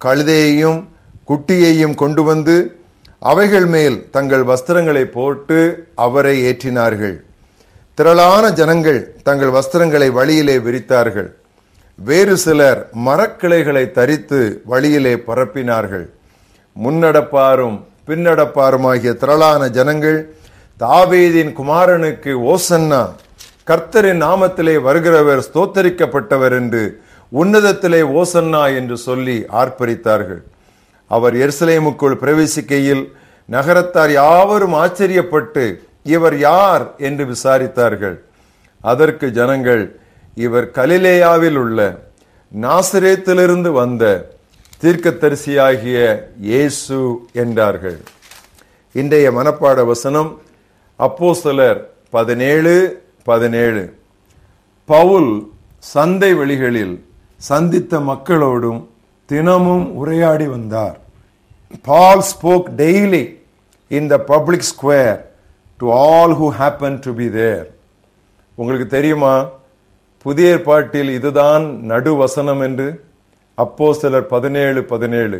கழுதையையும் குட்டியையும் கொண்டு வந்து அவைகள் மேல் தங்கள் வஸ்திரங்களை போட்டு அவரை ஏற்றினார்கள் திரளான ஜனங்கள் தங்கள் வஸ்திரங்களை வழியிலே விரித்தார்கள் வேறு சிலர் மரக்கிளைகளை தரித்து வழியிலே பரப்பினார்கள் முன்னடப்பாரும் பின்னடப்பாருமாகிய திரளான ஜனங்கள் தாவீதின் குமாரனுக்கு ஓசன்னா கர்த்தரின் நாமத்திலே வருகிறவர் ஸ்தோத்தரிக்கப்பட்டவர் என்று உன்னதத்திலே ஓசன்னா என்று சொல்லி ஆர்ப்பரித்தார்கள் அவர் எருசலேமுக்குள் பிரவேசிக்கையில் நகரத்தார் யாவரும் ஆச்சரியப்பட்டு இவர் யார் என்று விசாரித்தார்கள் அதற்கு ஜனங்கள் இவர் கலிலேயாவில் உள்ள நாசிரேத்திலிருந்து வந்த தீர்க்கதரிசியாகிய இயேசு என்றார்கள் இன்றைய மனப்பாட வசனம் அப்போஸ்தலர் பதினேழு பதினேழு பவுல் சந்தை வெளிகளில் சந்தித்த மக்களோடும் தினமும் உரையாடி வந்தார் Paul spoke daily in the public square to all who happen to be there உங்களுக்கு தெரியுமா புதிய ஏற்பாட்டில் இதுதான் நடுவசனம் என்று அப்போ சிலர் பதினேழு பதினேழு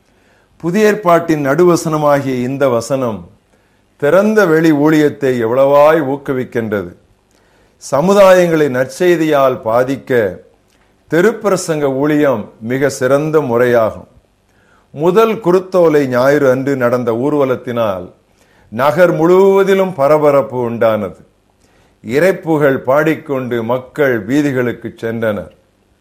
புதிய ஏற்பாட்டின் நடுவசனமாகிய இந்த வசனம் திறந்த வெளி ஊழியத்தை எவ்வளவாய் ஊக்குவிக்கின்றது சமுதாயங்களை நற்செய்தியால் பாதிக்க தெருப்பிரசங்க ஊழியம் மிக சிறந்த முறையாகும் முதல் குருத்தோலை ஞாயிறு அன்று நடந்த ஊர்வலத்தினால் நகர் முழுவதிலும் பரபரப்பு உண்டானது இறைப்புகள் பாடிக்கொண்டு மக்கள் வீதிகளுக்கு சென்றனர்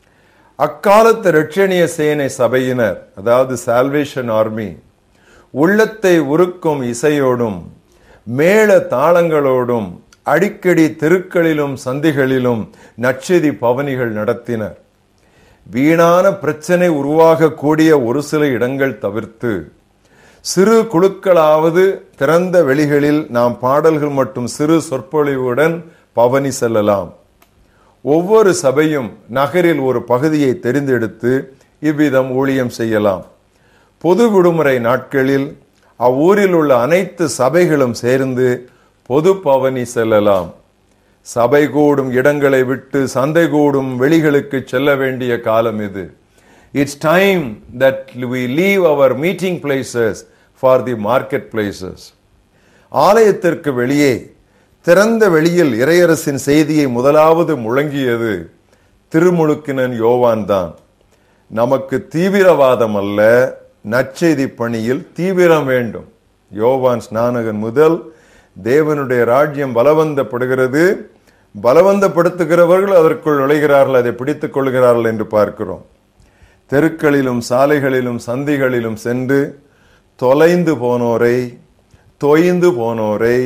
அக்காலத்து ரட்சணிய சேனை சபையினர் அதாவது சால்வேஷன் ஆர்மி உள்ளத்தை உருக்கும் இசையோடும் மேள தாளங்களோடும் அடிக்கடி தெருக்களிலும் சந்திகளிலும் நச்செதி பவனிகள் நடத்தினர் வீணான பிரச்சனை உருவாகக்கூடிய ஒரு சில இடங்கள் தவிர்த்து சிறு குழுக்களாவது திறந்த வெளிகளில் நாம் பாடல்கள் மற்றும் சிறு சொற்பொழிவுடன் பவனி செல்லலாம் ஒவ்வொரு சபையும் நகரில் ஒரு பகுதியை தெரிந்தெடுத்து இவ்விதம் ஊழியம் செய்யலாம் பொது விடுமுறை நாட்களில் அவ்வூரில் உள்ள அனைத்து சபைகளும் சேர்ந்து பொது பவனி செல்லலாம் சபை கூடும் இடங்களை விட்டு சந்தை கூடும் வெளிகளுக்கு செல்ல வேண்டிய காலம் இது it's time that we leave our meeting places for the market places ஆலயத்திற்கு வெளியே திறந்த வெளியில் இறையரசின் செய்தியை முதலாவது முழங்கியது திருமுழுக்கினன் யோவான் தான் நமக்கு தீவிரவாதம் அல்ல நற்செய்தி பணியில் தீவிரம் வேண்டும் யோவான் ஸ்நானகன் முதல் தேவனுடைய ராஜ்யம் பலவந்தப்படுகிறது பலவந்தப்படுத்துகிறவர்கள் அதற்குள் நுழைகிறார்கள் அதை பிடித்துக் கொள்கிறார்கள் என்று பார்க்கிறோம் தெருக்களிலும் சாலைகளிலும் சந்திகளிலும் சென்று தொலைந்து போனோரை தொய்ந்து போனோரை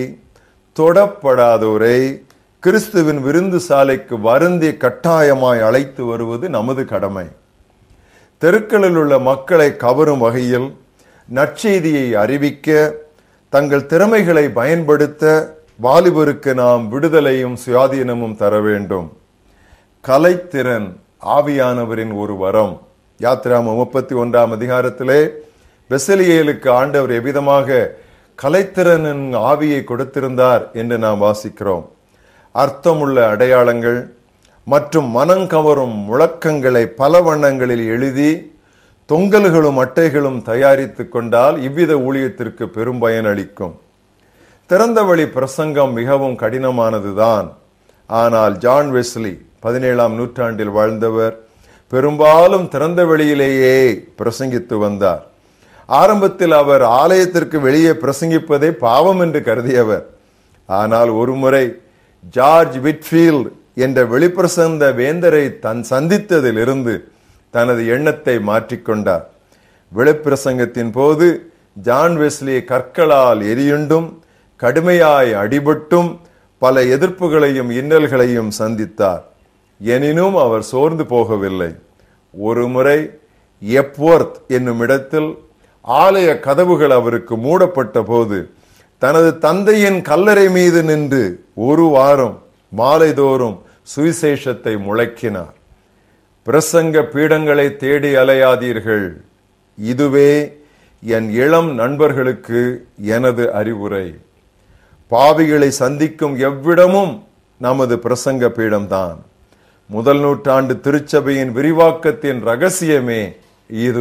தொடப்படாதோரை கிறிஸ்துவின் விருந்து சாலைக்கு வருந்தி கட்டாயமாய் அழைத்து வருவது நமது கடமை தெருக்களில் உள்ள மக்களை கவரும் வகையில் நற்செய்தியை அறிவிக்க தங்கள் திறமைகளை பயன்படுத்த வாலிபருக்கு நாம் விடுதலையும் சுயாதீனமும் தர வேண்டும் கலைத்திறன் ஆவியானவரின் ஒரு வரம் யாத்திராம முப்பத்தி ஒன்றாம் அதிகாரத்திலே பெசலியேலுக்கு ஆண்டவர் எவ்விதமாக கலைத்திறனின் ஆவியை கொடுத்திருந்தார் என்று நாம் வாசிக்கிறோம் அர்த்தமுள்ள அடையாளங்கள் மற்றும் மனங்கவரும் முழக்கங்களை பல வண்ணங்களில் எழுதி தொங்கல்களும் அட்டைகளும் தயாரித்து கொண்டால் இவ்வித ஊழியத்திற்கு பெரும் பயன் அளிக்கும் திறந்த வழி பிரசங்கம் மிகவும் கடினமானதுதான் ஆனால் ஜான் வெஸ்லி பதினேழாம் நூற்றாண்டில் வாழ்ந்தவர் பெரும்பாலும் திறந்த வெளியிலேயே பிரசங்கித்து வந்தார் ஆரம்பத்தில் அவர் ஆலயத்திற்கு வெளியே பிரசங்கிப்பதை பாவம் என்று கருதியவர் ஆனால் ஒருமுறை ஜார்ஜ் விட்ஃபீல்ட் என்ற வெளிப்பிரசந்த வேந்தரை தன் சந்தித்ததிலிருந்து தனது எண்ணத்தை மாற்றிக்கொண்டார் வெளிப்பிரசங்கத்தின் போது ஜான் வெஸ்லி கற்களால் எரியுண்டும் கடுமையாய் அடிபட்டும் பல எதிர்ப்புகளையும் இன்னல்களையும் சந்தித்தார் எனினும் அவர் சோர்ந்து போகவில்லை ஒரு முறை எப்வொர்த் என்னும் இடத்தில் ஆலய கதவுகள் அவருக்கு மூடப்பட்ட போது தனது தந்தையின் கல்லறை மீது நின்று ஒரு வாரம் மாலைதோறும் சுவிசேஷத்தை முழக்கினார் பிரசங்க பீடங்களை தேடி அலையாதீர்கள் இதுவே என் இளம் நண்பர்களுக்கு எனது அறிவுரை பாவிகளை சந்திக்கும் எவ்விடமும் நமது பிரசங்க பீடம்தான் முதல் நூற்றாண்டு திருச்சபையின் விரிவாக்கத்தின் ரகசியமே இது